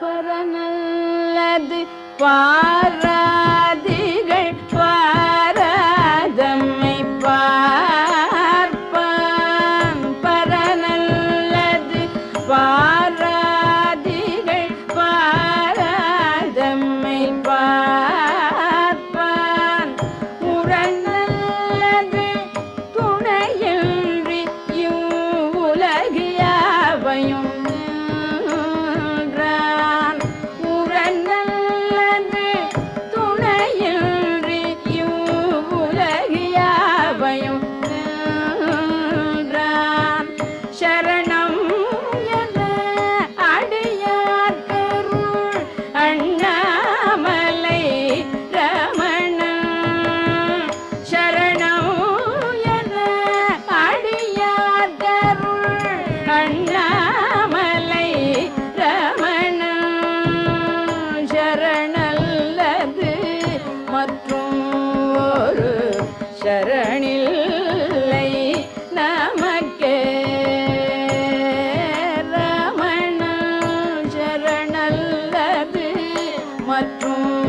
பரநல்லது பாராதிகள் பாராதம்மை பார்ப்பான் பரநல்லது பாராதிகள் பாராதம்மை பார்ப்பான் உரநல்லது துணையின்றி இவ்வுலகியாவையும் நின்றான் உரநல்லது துணையின்றி இவ்வுலகியாவையும் நின்றான் சரணம் என அடியார்கருள் அண்ணாமலை ரமணன் சரணம் என அடியார்கருள் அண்ணாமலை ரமணன் சரணல்லது மற்றும் ஒரு சரணில்லை நமக்கே ரமண சரணல்லது மற்றும்